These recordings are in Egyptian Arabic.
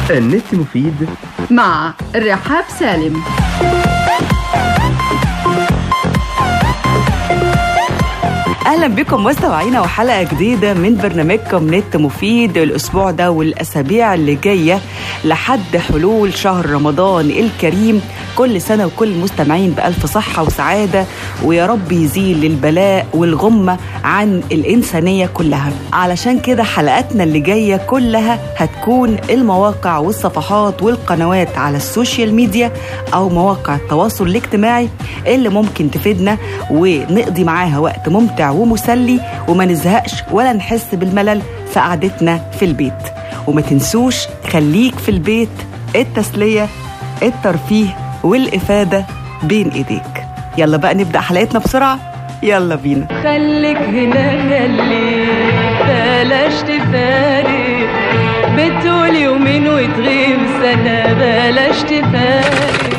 النت مفيد مع رحاب سالم اهلا بكم مستمعينا وحلقه جديده من برنامجكم نت مفيد الاسبوع ده والاسابيع اللي جايه لحد حلول شهر رمضان الكريم كل سنه وكل المستمعين بالف صحه وسعاده ويا رب يزيل البلاء والغمه عن الانسانيه كلها علشان كده حلقاتنا اللي جايه كلها هتكون المواقع والصفحات والقنوات على السوشيال ميديا او مواقع التواصل الاجتماعي اللي ممكن تفيدنا ونقضي معاها وقت ممتع ومسلي وما نزهقش ولا نحس بالملل في قعدتنا في البيت وما تنسوش خليك في البيت التسلية الترفيه والإفادة بين إيديك يلا بقى نبدأ حلقتنا بسرعة يلا بينا خليك هنا خليك بلاش تفارق بتقول يومين وتغيب سنة بلاش تفارق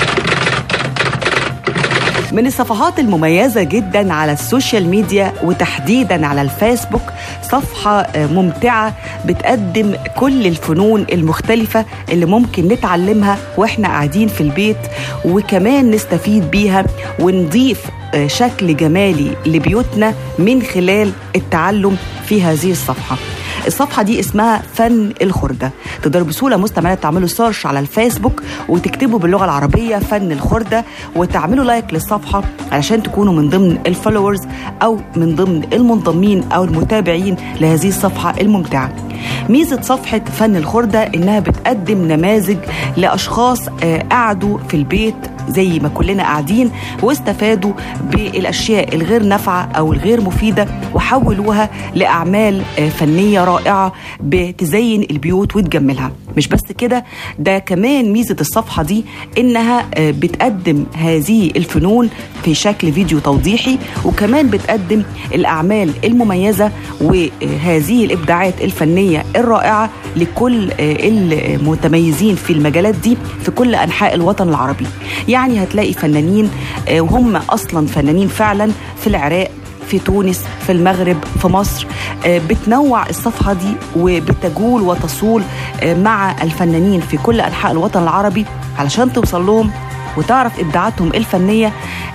من الصفحات المميزة جدا على السوشيال ميديا وتحديدا على الفيسبوك صفحة ممتعة بتقدم كل الفنون المختلفة اللي ممكن نتعلمها واحنا قاعدين في البيت وكمان نستفيد بيها ونضيف شكل جمالي لبيوتنا من خلال التعلم في هذه الصفحه الصفحة دي اسمها فن الخردة تقدروا بسهولة مستمعين تعملوا سيرش على الفيسبوك وتكتبوا باللغة العربية فن الخردة وتعملوا لايك للصفحة علشان تكونوا من ضمن الفولورز أو من ضمن المنضمين أو المتابعين لهذه الصفحة الممتعة ميزة صفحة فن الخردة إنها بتقدم نماذج لأشخاص قعدوا في البيت زي ما كلنا قاعدين واستفادوا بالاشياء الغير نافعه او الغير مفيده وحولوها لاعمال فنيه رائعه بتزين البيوت وتجملها مش بس كده ده كمان ميزه الصفحه دي انها بتقدم هذه الفنون في شكل فيديو توضيحي وكمان بتقدم الاعمال المميزه وهذه الابداعات الفنيه الرائعه لكل المتميزين في المجالات دي في كل انحاء الوطن العربي يعني هتلاقي فنانين وهم اصلا فنانين فعلا في العراق في تونس في المغرب في مصر بتنوع الصفحة دي وبتجول وتصول مع الفنانين في كل أنحاء الوطن العربي علشان توصل لهم وتعرف ابداعاتهم الفنيه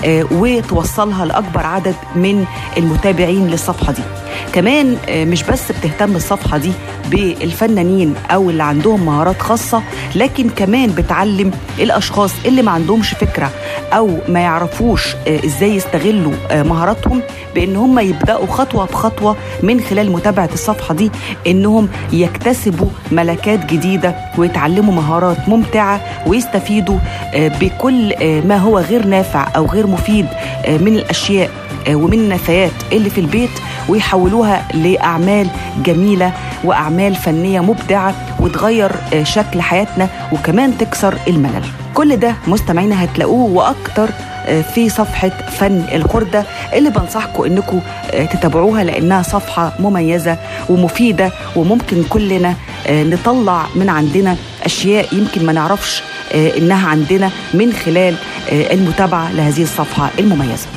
وتوصلها لاكبر عدد من المتابعين للصفحه دي كمان مش بس بتهتم الصفحه دي بالفنانين او اللي عندهم مهارات خاصه لكن كمان بتعلم الاشخاص اللي ما عندهمش فكره او ما يعرفوش ازاي يستغلوا مهاراتهم بان هم يبداوا خطوه بخطوه من خلال متابعه الصفحه دي انهم يكتسبوا ملكات جديده ويتعلموا مهارات ممتعه ويستفيدوا بكل ما هو غير نافع او غير مفيد من الاشياء ومن النفايات اللي في البيت ويحولوها لاعمال جميله واعمال فنيه مبدعه وتغير شكل حياتنا وكمان تكسر الملل كل ده مستمعينا هتلاقوه واكتر في صفحة فن الخردة اللي بنصحكم انكم تتابعوها لانها صفحة مميزة ومفيدة وممكن كلنا نطلع من عندنا اشياء يمكن ما نعرفش انها عندنا من خلال المتابعة لهذه الصفحة المميزة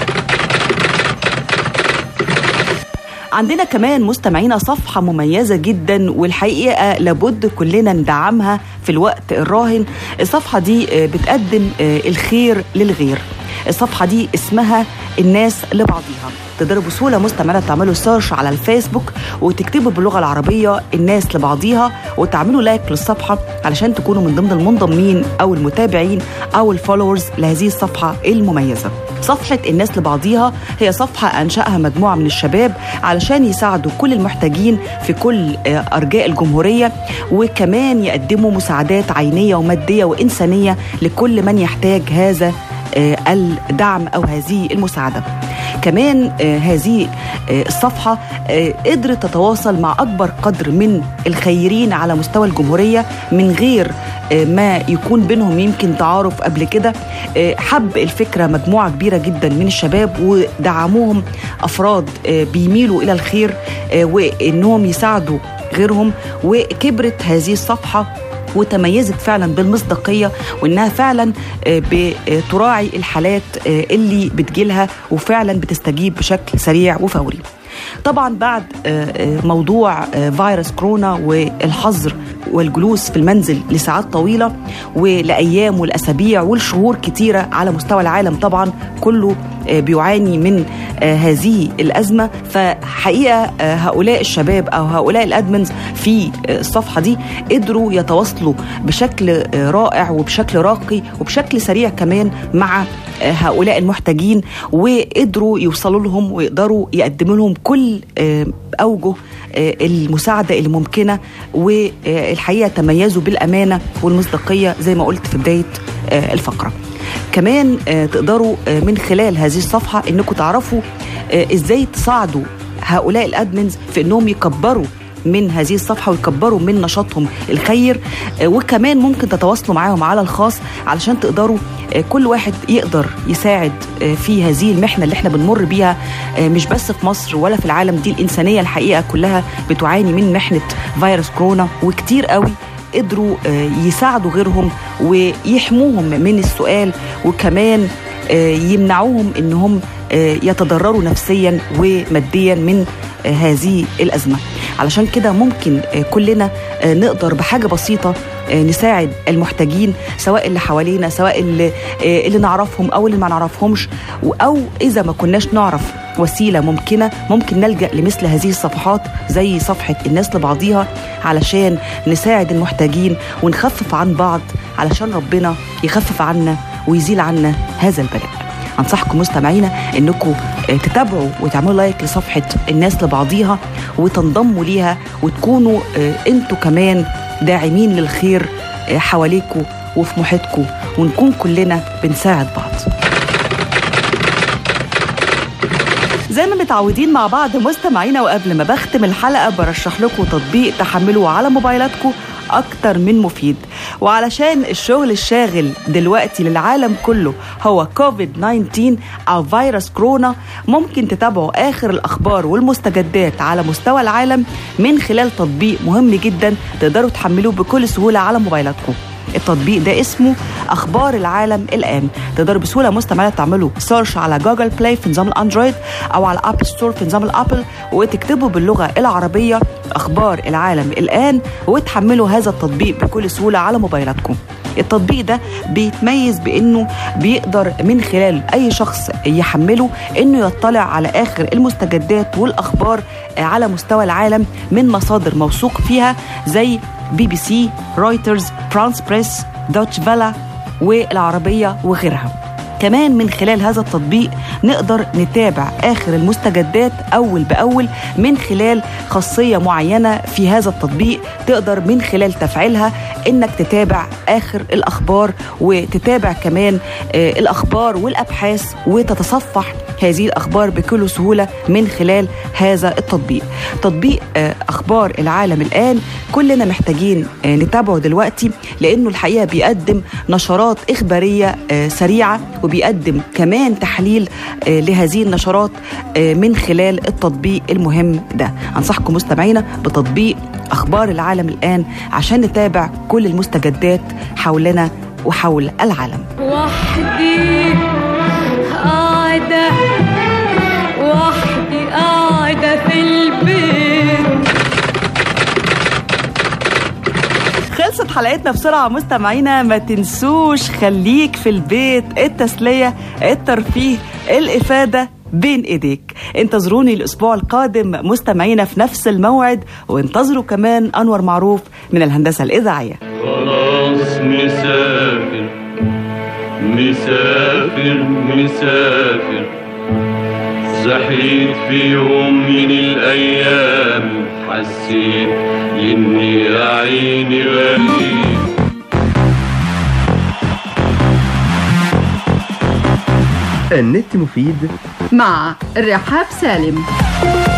عندنا كمان مستمعينا صفحة مميزة جدا والحقيقة لابد كلنا ندعمها في الوقت الراهن الصفحة دي بتقدم الخير للغير الصفحة دي اسمها الناس لبعضيها تقدروا بسهولة مستمرة تعملوا سيرش على الفيسبوك وتكتبوا باللغة العربية الناس لبعضيها وتعملوا لايك للصفحة علشان تكونوا من ضمن المنضمين أو المتابعين أو الفولورز لهذه الصفحة المميزة صفحة الناس لبعضيها هي صفحة أنشأها مجموعة من الشباب علشان يساعدوا كل المحتاجين في كل أرجاء الجمهورية وكمان يقدموا مساعدات عينية ومادية وإنسانية لكل من يحتاج هذا الدعم أو هذه المساعدة كمان هذه الصفحة قدرت تتواصل مع أكبر قدر من الخيرين على مستوى الجمهورية من غير ما يكون بينهم يمكن تعارف قبل كده حب الفكرة مجموعة كبيرة جدا من الشباب ودعموهم أفراد بيميلوا إلى الخير وإنهم يساعدوا غيرهم وكبرت هذه الصفحة وتميزت فعلا بالمصداقيه وانها فعلا بتراعي الحالات اللي بتجيلها وفعلا بتستجيب بشكل سريع وفوري طبعا بعد آه، آه، موضوع آه، فيروس كورونا والحظر والجلوس في المنزل لساعات طويله ولايام والاسابيع والشهور كتيره على مستوى العالم طبعا كله آه، بيعاني من آه، هذه الازمه فحقيقه آه، هؤلاء الشباب او هؤلاء الادمنز في آه، الصفحه دي قدروا يتواصلوا بشكل آه، رائع وبشكل راقي وبشكل سريع كمان مع آه، هؤلاء المحتاجين وقدروا يوصلوا لهم ويقدروا يقدموا لهم كل آه، اوجه آه، المساعده الممكنه والحقيقه تميزوا بالامانه والمصداقيه زي ما قلت في بدايه آه، الفقره. كمان آه، تقدروا آه، من خلال هذه الصفحه انكم تعرفوا آه، ازاي تساعدوا هؤلاء الادمنز في انهم يكبروا من هذه الصفحه ويكبروا من نشاطهم الخير آه، وكمان ممكن تتواصلوا معاهم على الخاص علشان تقدروا آه، كل واحد يقدر يساعد آه، في هذه المحنه اللي احنا بنمر بيها آه، مش بس في مصر ولا في العالم دي الانسانيه الحقيقه كلها بتعاني من محنه فيروس كورونا وكتير قوي قدروا آه، يساعدوا غيرهم ويحموهم من السؤال وكمان آه، يمنعوهم انهم آه، يتضرروا نفسيا وماديا من آه، هذه الازمه علشان كده ممكن آه، كلنا آه، نقدر بحاجه بسيطه آه، نساعد المحتاجين سواء اللي حوالينا سواء اللي آه، اللي نعرفهم او اللي ما نعرفهمش و- او اذا ما كناش نعرف وسيله ممكنه ممكن نلجا لمثل هذه الصفحات زي صفحه الناس لبعضيها علشان نساعد المحتاجين ونخفف عن بعض علشان ربنا يخفف عنا ويزيل عنا هذا البلاء انصحكم مستمعينا انكم آه، تتابعوا وتعملوا لايك لصفحه الناس لبعضيها وتنضموا ليها وتكونوا آه، انتوا كمان داعمين للخير آه، حواليكوا وفي محيطكم ونكون كلنا بنساعد بعض زي ما متعودين مع بعض مستمعينا وقبل ما بختم الحلقة برشح لكم تطبيق تحملوه على موبايلاتكم أكتر من مفيد وعلشان الشغل الشاغل دلوقتي للعالم كله هو كوفيد 19 أو فيروس كورونا ممكن تتابعوا آخر الأخبار والمستجدات على مستوى العالم من خلال تطبيق مهم جدا تقدروا تحملوه بكل سهولة على موبايلاتكم التطبيق ده اسمه اخبار العالم الان تقدروا بسهوله مستمره تعملوا سيرش على جوجل بلاي في نظام الاندرويد او على اب ستور في نظام الابل وتكتبوا باللغه العربيه اخبار العالم الان وتحملوا هذا التطبيق بكل سهوله على موبايلاتكم التطبيق ده بيتميز بانه بيقدر من خلال اي شخص يحمله انه يطلع على اخر المستجدات والاخبار على مستوى العالم من مصادر موثوق فيها زي بي بي سي رويترز فرانس بريس دوتش فيلا والعربيه وغيرها كمان من خلال هذا التطبيق نقدر نتابع اخر المستجدات اول باول من خلال خاصيه معينه في هذا التطبيق تقدر من خلال تفعيلها انك تتابع اخر الاخبار وتتابع كمان آه، الاخبار والابحاث وتتصفح هذه الاخبار بكل سهوله من خلال هذا التطبيق تطبيق آه، اخبار العالم الان كلنا محتاجين آه، نتابعه دلوقتي لانه الحقيقه بيقدم نشرات اخباريه آه، سريعه وبيقدم كمان تحليل آه، لهذه النشرات آه، من خلال التطبيق المهم ده انصحكم مستمعينا بتطبيق اخبار العالم الان عشان نتابع كل المستجدات حولنا وحول العالم وحدي قاعدة وحدي قاعدة في البيت خلصت حلقتنا بسرعة مستمعينا ما تنسوش خليك في البيت التسلية الترفيه الإفادة بين ايديك انتظروني الاسبوع القادم مستمعينا في نفس الموعد وانتظروا كمان انور معروف من الهندسه الاذاعيه خلاص مسافر مسافر مسافر صحيت في يوم من الأيام حسيت إني يا عيني غريب النت مفيد مع رحاب سالم